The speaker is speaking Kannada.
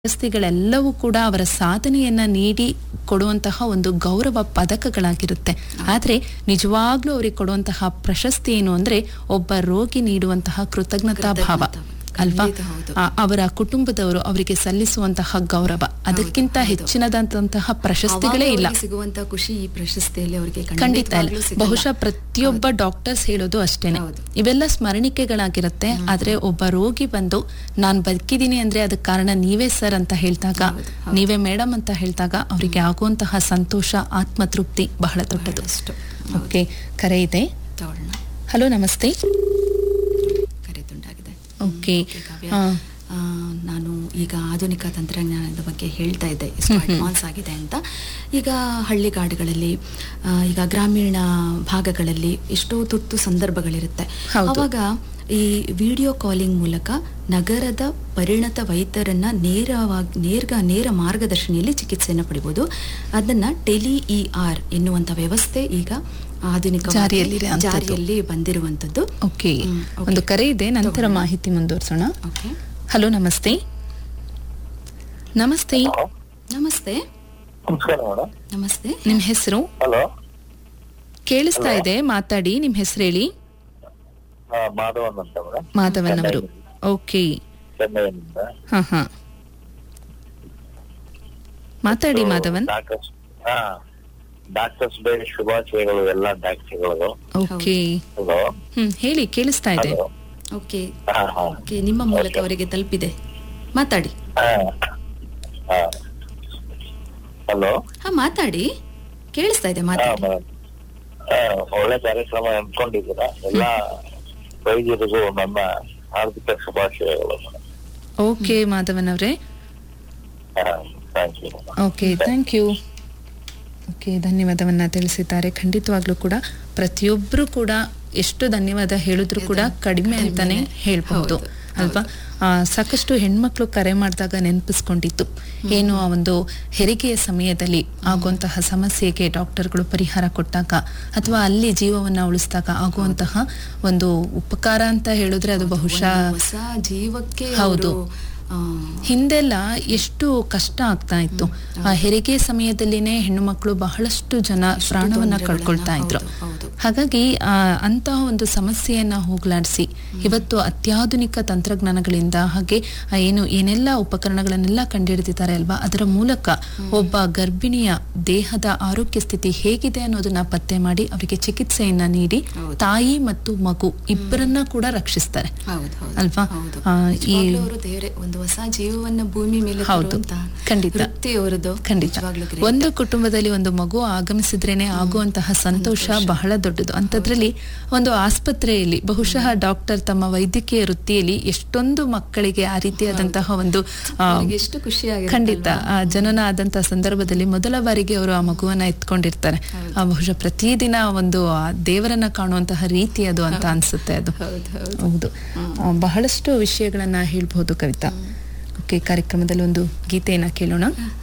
ಪ್ರಶಸ್ತಿಗಳೆಲ್ಲವೂ ಕೂಡ ಅವರ ಸಾಧನೆಯನ್ನ ನೀಡಿ ಕೊಡುವಂತಹ ಒಂದು ಗೌರವ ಪದಕಗಳಾಗಿರುತ್ತೆ ಆದ್ರೆ ನಿಜವಾಗ್ಲೂ ಅವರಿಗೆ ಕೊಡುವಂತಹ ಪ್ರಶಸ್ತಿ ಏನು ಅಂದ್ರೆ ಒಬ್ಬ ರೋಗಿ ನೀಡುವಂತಹ ಕೃತಜ್ಞತಾ ಭಾವ ಅಲ್ವಾ ಖಂಡಿತ ಹೌದು. ಆ, ಅವರ ಕುಟುಂಬದವರು ಅವರಿಗೆ ಸಲ್ಲಿಸುವಂತಹ ಗೌರವ ಅದಕ್ಕಿಂತ ಹೌದು. ಹೆಚ್ಚಿನದಂತಹ ಪ್ರಶಸ್ತಿಗಳೇ ಅವಾಗ ಇಲ್ಲ ಅವ್ರಿಗೆ ಸಿಗುವಂತ ಖುಷಿ ಈ ಪ್ರಶಸ್ತಿಯಲ್ಲಿ ಅವರಿಗೆ ಖಂಡಿತ ಇಲ್ಲ ಖಂಡಿತವಾಗ್ಲೂ ಸಿಗಲ್ಲ. ಬಹುಶಃ ಪ್ರತಿಯೊಬ್ಬ ಡಾಕ್ಟರ್ಸ್ ಹೇಳೋದು ಅಷ್ಟೇನೆ ಹೌದು. ಇವೆಲ್ಲ ಸ್ಮರಣಿಕೆಗಳಾಗಿರುತ್ತೆ ಆದ್ರೆ ಒಬ್ಬ ರೋಗಿ ಬಂದು ನಾನ್ ಬದುಕಿದೀನಿ ಅಂದ್ರೆ ಅದಕ್ಕೆ ಕಾರಣ ನೀವೇ ಸರ್ ಅಂತ ಹೇಳ್ದಾಗ ಹೌದು, ಹೌದು. ನೀವೇ ಮೇಡಮ್ ಅಂತ ಹೇಳಿದಾಗ ಅವರಿಗೆ ಆಗುವಂತಹ ಸಂತೋಷ ಆತ್ಮತೃಪ್ತಿ ಬಹಳ ದೊಡ್ಡದು ಬಹಳಷ್ಟು. ಓಕೆ ಕರೆ ಇದೆ ತಗೊಳ್ಳೋಣ ಹಲೋ ನಮಸ್ತೆ ಕರೆ ತುಂಡಾಗಿದೆ ಓಕೆ ಓಕೆ, ಕಾವ್ಯ. ಹಾ. ಆ, ನಾನು ಈಗ ಆಧುನಿಕ ತಂತ್ರಜ್ಞಾನದ ಬಗ್ಗೆ ಹೇಳ್ತಾ ಇದ್ದೆ ಎಷ್ಟು ಅಡ್ವಾನ್ಸ್ ಆಗಿದೆ ಅಂತ ಈಗ ಹಳ್ಳಿಗಾಡುಗಳಲ್ಲಿ ಆ, ಈಗ ಗ್ರಾಮೀಣ ಭಾಗಗಳಲ್ಲಿ ಎಷ್ಟೋ ತುರ್ತು ಸಂದರ್ಭಗಳಿರುತ್ತೆ ಹೌದು. ಅವಾಗ ಈ ವಿಡಿಯೋ ಕಾಲಿಂಗ್ ಮೂಲಕ ನಗರದ ಪರಿಣತ ವೈದ್ಯರನ್ನ ನೇರವಾಗಿ ನೇರ್ಗ ನೇರ ಮಾರ್ಗದರ್ಶನಿಯಲ್ಲಿ ಚಿಕಿತ್ಸೆಯನ್ನು ಪಡಿಬಹುದು ಅದನ್ನ ಟೆಲಿ ಇ ಆರ್ ಎನ್ನುವಂತ ವ್ಯವಸ್ಥೆ ಈಗ ಆಧುನಿಕ ಜಾರಿಯಲ್ಲಿದೆ ಅಂಥದ್ದು. ಜಾರಿಯಲ್ಲಿ ಬಂದಿರುವಂತದ್ದು ಓಕೆ ಹ್ಮ್, ಓಕೆ. ಒಂದು ಕರೆ ಇದೆ ನಂತರ ತಗೊಳ್ಳೋಣ. ಮಾಹಿತಿ ಮುಂದುವರಿಸೋಣ ಓಕೆ ಹಲೋ ನಮಸ್ತೆ ನಮಸ್ತೆ ನಮಸ್ತೆ ನಮಸ್ಕಾರ ಮೇಡಮ್ ನಮಸ್ತೆ ನಿಮ್ ಹೆಸರು ಹಲೋ ಕೇಳಿಸ್ತಾ ಇದೆ ಮಾತಾಡಿ ನಿಮ್ ಹೆಸರು ಹೇಳಿ ಮಾಧವನ್ ಅಂತ ಮೇಡಮ್ ಮಾಧವನ್ ಅವರು ಓಕೆ ಚೆನ್ನೈನಿಂದ ಹಾ ಹಾ ಮಾತಾಡಿ ಮಾಧವನ್ ಡಾಕ್ಟರ್ಸ್ ಹಾ ಡಾಕ್ಟರ್ಸ್ ಡೇ ಶುಭಾಶಯಗಳು ಎಲ್ಲ ಡಾಕ್ಟರ್ಗಳು ಓಕೆ ಹಲೋ ಹ್ಮ್ ಹೇಳಿ ಕೇಳಿಸ್ತಾ ಇದೆ ಹಲೋ ಓಕೆ ಹಾ ಹಾ ಓಕೆ ನಿಮ್ಮ ಮೂಲಕ ಅವರಿಗೆ ತಲುಪಿದೆ ಮಾತಾಡಿ ಹಾ ಹಾ ಹಲೋ ಹಾ ಮಾತಾಡಿ ಕೇಳಿಸ್ತಾ ಇದೆ ಹಾ ಮಾತಾಡಿ ಮೇಡಮ್ ಒಳ್ಳೆ ಕಾರ್ಯಕ್ರಮ ಅಂದ್ಕೊಂಡಿದ್ದೀರಾ ಎಲ್ಲ ವೈದ್ಯರಿಗೂ ನನ್ನ ಹಾರ್ದಿಕ ಶುಭಾಶಯಗಳು ಮೇಡಮ್ ಓಕೆ ಮಾಧವನ್ ಅವರೇ ಹಾ thank you okay thank you okay ಧನ್ಯವಾದವನ್ನ ತಿಳಿಸಿದ್ದಾರೆ ಖಂಡಿತವಾಗ್ಲೂ ಕೂಡ ಪ್ರತಿಯೊಬ್ರು ಕೂಡ ಎಷ್ಟು ಧನ್ಯವಾದ ಹೇಳಿದ್ರು ಕೂಡ ಕಡಿಮೆ ಅಂತಾನೆ ಹೇಳ್ಬಹುದು ಹೌದು, ಅಲ್ವಾ ಆ, ಸಾಕಷ್ಟು ಹೆಣ್ಮಕ್ಳು ಕರೆ ಮಾಡಿದಾಗ ನೆನಪಿಸ್ಕೊಂಡಿತ್ತು ಏನು ಆ ಒಂದು ಹೆರಿಗೆಯ ಸಮಯದಲ್ಲಿ ಆಗುವಂತಹ ಸಮಸ್ಯೆಗೆ ಡಾಕ್ಟರ್ಗಳು ಪರಿಹಾರ ಕೊಟ್ಟಾಗ ಅಥವಾ ಅಲ್ಲಿ ಜೀವವನ್ನ ಉಳಿಸಿದಾಗ ಆಗುವಂತಹ ಒಂದು ಉಪಕಾರ ಅಂತ ಹೇಳಿದ್ರೆ ಅದು ಬಹುಶಃ ಒಂದು ಹೊಸ ಜೀವಕ್ಕೆ ಹೌದು. ಅವರು, ಆ, ಹಿಂದೆಲ್ಲ ಎಷ್ಟು ಕಷ್ಟ ಆಗ್ತಾ ಇತ್ತು ಆ ಹೆರಿಗೆ ಸಮಯದಲ್ಲಿನೇ ಹೆಣ್ಣು ಮಕ್ಕಳು ಬಹಳಷ್ಟು ಜನ ಪ್ರಾಣವನ್ನ ತೊಂದ್ರೆಗಳನ್ನ, ಕಳ್ಕೊಳ್ತಾ ಇದ್ರು ಹೌದು, ಹೌದು. ಹಾಗಾಗಿ ಆ, ಅಂತಹ ಒಂದು ಸಮಸ್ಯೆಯನ್ನ ಹೋಗ್ಲಾಡಿಸಿ ಇವತ್ತು ಅತ್ಯಾಧುನಿಕ ತಂತ್ರಜ್ಞಾನಗಳಿಂದ ಹಾಗೆ ಆ, ಏನು ಏನೆಲ್ಲ ಉಪಕರಣಗಳನ್ನೆಲ್ಲ ಕಂಡುಹಿಡಿದಿದ್ದಾರೆ ಅಲ್ವಾ ಅದರ ಮೂಲಕ ಒಬ್ಬ ಗರ್ಭಿಣಿಯ ದೇಹದ ಆರೋಗ್ಯ ಸ್ಥಿತಿ ಹೇಗಿದೆ ಅನ್ನೋದನ್ನ ಪತ್ತೆ ಮಾಡಿ ಅವರಿಗೆ ಚಿಕಿತ್ಸೆಯನ್ನ ನೀಡಿ ಹೌದು. ತಾಯಿ ಮತ್ತು ಮಗು ಇಬ್ಬರನ್ನ ಕೂಡ ರಕ್ಷಿಸ್ತಾರೆ ಹೌದು ಹೌದು ಅಲ್ವಾ? ಹೌದು ಆ, ಈ- ನಿಜವಾಗ್ಲೂ ಅವರು ದೇವರೇ ಒಂದು ಹೊಸ ಜೀವವನ್ನ ಭೂಮಿ ಮೇಲೆ ಹೌದು. ತರುವಂತ ಖಂಡಿತ. ವೃತ್ತಿ ಅವರದು ಖಂಡಿತ ನಿಜವಾಗ್ಲೂ great. ಒಂದು ಕುಟುಂಬದಲ್ಲಿ ಒಂದು ಮಗು ಆಗಮಿಸಿದ್ರೇನೆ ಆಗುವಂತಹ ಸಂತೋಷ ಬಹಳ ದೊಡ್ಡದು ಅಂತದ್ರಲ್ಲಿ ಒಂದು ಆಸ್ಪತ್ರೆಯಲ್ಲಿ ಬಹುಶಃ ಡಾಕ್ಟರ್ ತಮ್ಮ ವೈದ್ಯಕೀಯ ವೃತ್ತಿಯಲ್ಲಿ ಎಷ್ಟೊಂದು ಮಕ್ಕಳಿಗೆ ಆ ರೀತಿಯಾದಂತಹ ಒಂದು ಆ, ಅವ್ರಿಗೆ ಎಷ್ಟು ಖುಷಿ ಆಗಿರುತ್ತೆ ಖಂಡಿತ ಆ ಜನನ ಆದಂತಹ ಸಂದರ್ಭದಲ್ಲಿ ಮೊದಲ ಬಾರಿಗೆ ಅವರು ಆ ಮಗುವನ್ನ ಎತ್ಕೊಂಡಿರ್ತಾರೆ ಆ, ಬಹುಶಃ ಪ್ರತಿದಿನ ಒಂದು ಆ ದೇವರನ್ನ ಕಾಣುವಂತಹ ರೀತಿ ಅದು ಅಂತ ಅನ್ಸುತ್ತೆ ಅದು ಹೌದು ಹೌದು ಹೌದು ಆ, ಬಹಳಷ್ಟು ವಿಷಯಗಳನ್ನ ಹೇಳ್ಬಹುದು ಕವಿತಾ ಓಕೆ ಕಾರ್ಯಕ್ರಮದಲ್ಲಿ ಒಂದು ಗೀತೆಯನ್ನ ಕೇಳೋಣ